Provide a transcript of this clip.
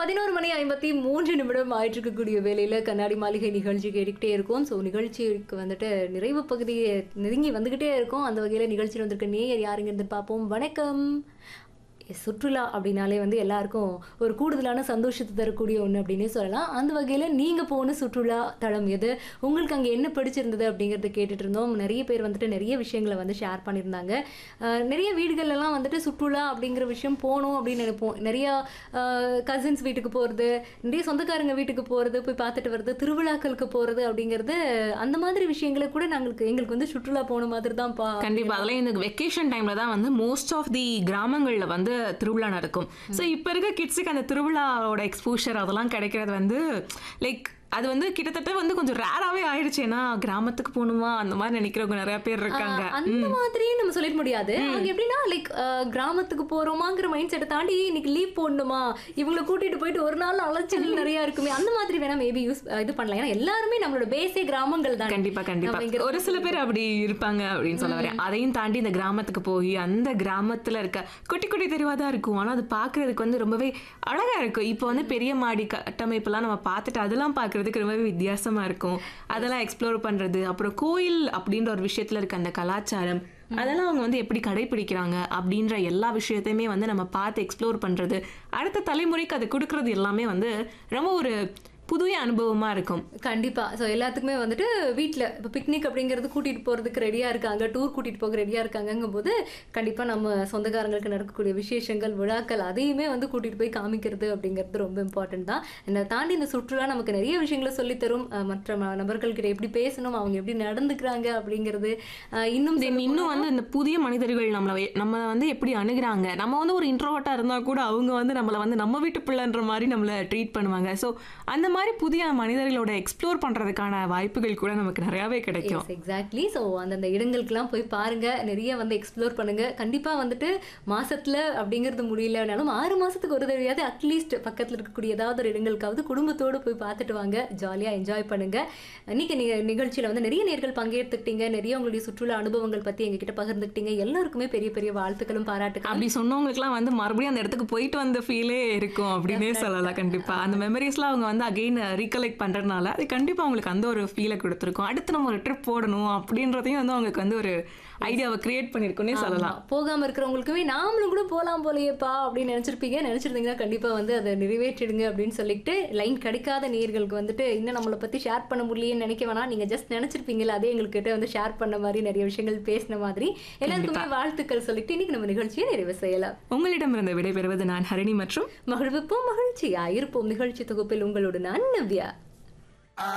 பதினோரு மணி ஐம்பத்தி மூன்று நிமிடம் ஆயிட்டு இருக்கக்கூடிய வேலையில கண்ணாடி மாளிகை நிகழ்ச்சி கேட்டுக்கிட்டே இருக்கும் ஸோ நிகழ்ச்சிக்கு வந்துட்டு நிறைவு பகுதியை நெருங்கி வந்துகிட்டே இருக்கும் அந்த வகையில நிகழ்ச்சியில் வந்திருக்க நேயர் யாருங்கிறது பார்ப்போம் வணக்கம் சுற்றுலா அப்படின்னாலே வந்து எல்லாருக்கும் ஒரு கூடுதலான சந்தோஷத்தை தரக்கூடிய ஒன்று அப்படின்னே சொல்லலாம் அந்த வகையில் நீங்கள் போன சுற்றுலா தளம் எது உங்களுக்கு அங்கே என்ன பிடிச்சிருந்தது அப்படிங்கிறத கேட்டுட்டு இருந்தோம் நிறைய பேர் வந்துட்டு நிறைய விஷயங்களை வந்து ஷேர் பண்ணியிருந்தாங்க அஹ் நிறைய வீடுகள்லாம் வந்துட்டு சுற்றுலா அப்படிங்கிற விஷயம் போகணும் அப்படின்னு நினைப்போம் நிறையா கசின்ஸ் வீட்டுக்கு போகிறது நிறைய சொந்தக்காரங்க வீட்டுக்கு போகிறது போய் பார்த்துட்டு வர்றது திருவிழாக்களுக்கு போகிறது அப்படிங்கிறது அந்த மாதிரி விஷயங்களை கூட நாங்களுக்கு எங்களுக்கு வந்து சுற்றுலா போன மாதிரி தான் பா கண்டிப்பா அதெல்லாம் இந்த வெக்கேஷன் டைம்ல தான் வந்து மோஸ்ட் ஆஃப் தி கிராமங்கள்ல வந்து திருவிழா நடக்கும் ஸோ இப்போ இருக்க கிட்ஸுக்கு அந்த திருவிழாவோட எக்ஸ்போஷர் அதெல்லாம் கிடைக்கிறது வந்து லைக் அது வந்து கிட்டத்தட்ட வந்து கொஞ்சம் ரேராகவே ஆயிடுச்சு ஏன்னா கிராமத்துக்கு போகணுமா அந்த மாதிரி நினைக்கிறவங்க நிறைய பேர் இருக்காங்க ஆஹ் அந்த மாதிரி நம்ம சொல்லிட முடியாது அவங்க எப்படின்னா லைக் கிராமத்துக்கு போறோமாங்கிற மைண்ட் செட்டை தாண்டி இன்னைக்கு லீவ் போடணுமா இவங்களை கூட்டிட்டு போயிட்டு ஒரு நாள் அலைச்சல் நிறைய இருக்குமே அந்த மாதிரி வேணா மேபி யூஸ் இது பண்ணலாம் ஏன்னா எல்லாருமே நம்மளோட பேஸே கிராமங்கள் தான் கண்டிப்பா கண்டிப்பா நம்ம இங்க ஒரு சில பேர் அப்படி இருப்பாங்க அப்படின்னு சொல்ல வரேன் அதையும் தாண்டி இந்த கிராமத்துக்கு போய் அந்த கிராமத்துல இருக்க குட்டி குட்டி தெருவா தான் இருக்கும் ஆனா அது பாக்குறதுக்கு வந்து ரொம்பவே அழகா இருக்கும் இப்போ வந்து பெரிய மாடி கட்டமைப்புலாம் நம்ம பார்த்துட்டு அதெல்லாம் பார்க்கிறதுக்கு ரொம்பவே வித்தியாசமா இருக்கும் அதெல்லாம் எக்ஸ்ப்ளோர் பண்றது அப்புறம் கோயில் அப்படின்ற ஒரு விஷயத்துல இருக்க அந்த கலாச்சாரம் அதெல்லாம் அவங்க வந்து எப்படி கடைபிடிக்கிறாங்க அப்படின்ற எல்லா விஷயத்தையுமே வந்து நம்ம பார்த்து எக்ஸ்ப்ளோர் பண்றது அடுத்த தலைமுறைக்கு அதை கொடுக்கறது எல்லாமே வந்து ரொம்ப ஒரு புதிய அனுபவமா இருக்கும் கண்டிப்பா ஸோ எல்லாத்துக்குமே வந்துட்டு வீட்டில் இப்போ பிக்னிக் அப்படிங்கிறது கூட்டிட்டு போறதுக்கு ரெடியா இருக்காங்க டூர் கூட்டிட்டு போக ரெடியா இருக்காங்கங்கும் போது கண்டிப்பா நம்ம சொந்தக்காரங்களுக்கு நடக்கக்கூடிய விசேஷங்கள் விழாக்கள் அதையுமே வந்து கூட்டிட்டு போய் காமிக்கிறது அப்படிங்கிறது ரொம்ப இம்பார்ட்டன்ட் தான் இதை தாண்டி இந்த சுற்றுலா நமக்கு நிறைய விஷயங்களை சொல்லித் தரும் அஹ் மற்ற ம- நபர்கள்கிட்ட எப்படி பேசணும் அவங்க எப்படி நடந்துக்கிறாங்க அப்படிங்கிறது அஹ் இன்னும் தென் இன்னும் வந்து இந்த புதிய மனிதர்கள் நம்மளை நம்ம வந்து எப்படி அணுகுறாங்க நம்ம வந்து ஒரு இன்ட்ரோவர்ட்டாக இருந்தால் கூட அவங்க வந்து நம்மளை வந்து நம்ம வீட்டு பிள்ளைன்ற மாதிரி நம்மளை ட்ரீட் பண்ணுவாங்க ஸோ அந்த மாதிரி புதிய மனிதர்களோட எக்ஸ்ப்ளோர் பண்ணுறதுக்கான வாய்ப்புகள் கூட நமக்கு நிறையாவே கிடைக்கும் எக்ஸாக்ட்லி ஸோ அந்தந்த இடங்களுக்கெல்லாம் போய் பாருங்க நிறைய வந்து எக்ஸ்ப்ளோர் பண்ணுங்க கண்டிப்பா வந்துட்டு மாசத்துல அப்படிங்கிறது முடியலனாலும் ஆறு மாசத்துக்கு ஒரு தடவையாவது அட்லீஸ்ட் பக்கத்துல இருக்கக்கூடிய ஏதாவது ஒரு இடங்களுக்காவது குடும்பத்தோடு போய் பார்த்துட்டு வாங்க ஜாலியா என்ஜாய் பண்ணுங்க இன்னைக்கு நீங்க நிகழ்ச்சியில வந்து நிறைய நேர்கள் பங்கேற்றுக்கிட்டீங்க நிறைய உங்களுடைய சுற்றுலா அனுபவங்கள் பத்தி எங்ககிட்ட பகிர்ந்துக்கிட்டீங்க எல்லாருக்குமே பெரிய பெரிய வாழ்த்துக்களும் பாராட்டுகளும் அப்படி சொன்னவங்களுக்குலாம் வந்து மறுபடியும் அந்த இடத்துக்கு போயிட்டு வந்த ஃபீலே இருக்கும் அப்படின்னே சொல்லலாம் கண்டிப்பா அந்த மெமரிஸ்லாம் அவங்க வந்து அகெயின் ரீகலெக்ட் பண்றதுனால அது கண்டிப்பா அவங்களுக்கு அந்த ஒரு ஃபீலை கொடுத்துருக்கும் அடுத்து நம்ம ஒரு ட்ரிப் போடணும் அப்படின்றதையும் வந்து அவங்களுக்கு வந்து ஒரு ஐடியாவை கிரியேட் பண்ணியிருக்குன்னே சொல்லலாம் ஆமா. போகாம இருக்கிறவங்களுக்குமே நாமளும் கூட போலாம் போலயேப்பா அப்படின்னு நினைச்சிருப்பீங்க நினைச்சிருந்தீங்கன்னா கண்டிப்பா வந்து அதை நிறைவேற்றிடுங்க அப்படின்னு சொல்லிட்டு லைன் கிடைக்காத நேர்களுக்கு வந்துட்டு இன்னும் நம்மளை பத்தி ஷேர் பண்ண முடியலன்னு நினைக்க வேணாம் நீங்க ஜஸ்ட் நினைச்சிருப்பீங்களா அதே எங்ககிட்ட வந்து ஷேர் பண்ண மாதிரி நிறைய விஷயங்கள் பேசின மாதிரி எல்லாருக்குமே வாழ்த்துக்கள் சொல்லிட்டு இன்னைக்கு நம்ம நிகழ்ச்சியை நிறைவு செய்யலாம் உங்களிடமிருந்து விடைபெறுவது நான் ஹரிணி மற்றும் மகிழ்விப்போம் மகிழ்ச்சியா இருப்போம் நிகழ்ச்சி தொகுப்பில் உங்களோட நான் நவ்யா